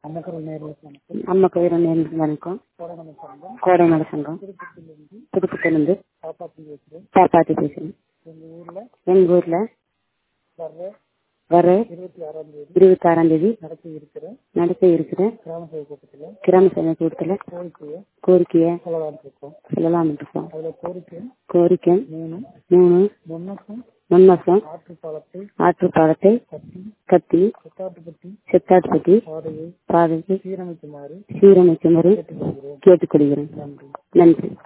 அம்மக்கரை நேர்களுக்கு வணக்கம் அம்மாக்கு வீர நேர்களுக்கு வணக்கம் கோடமலை சங்கம் கோடைமலை சங்கம் திருப்பத்திலிருந்து புதுக்கோட்டையிலேருந்து காப்பாற்றி பேசுகிறேன் பாப்பாத்தி பேசுகிறேன் எங்கள் ஊரில் எங்கள் ஊரில் வர்ற வர இருபத்தி ஆறாம் தேதி இருபத்தாறாம் தேதி நடக்க இருக்கிற நடக்க இருக்கிற கிராம சபை கூட்டத்தில் கிராம சபை கூட்டத்தில் கோரிக்கையை கோரிக்கையை சொல்லலாம்னு இருக்கோம் சொல்லலாம் இருக்கோம் அதில் கோரிக்கை கோரிக்கை மூணு மூணு முன்னக்கம் முன்மாசம் ஆற்று பாலத்தை ஆற்றுப்பாலத்தை கட்டி கத்தி செத்தாட்டுப்பட்டி செத்தாட்டுப்பட்டி பாதையை பாதைக்கு சீரமைக்குமாறு சீரமைக்குமாறு கேட்டுக்கொள்கிறேன் கேட்டுக்கொள்கிறேன் நன்றி நன்றி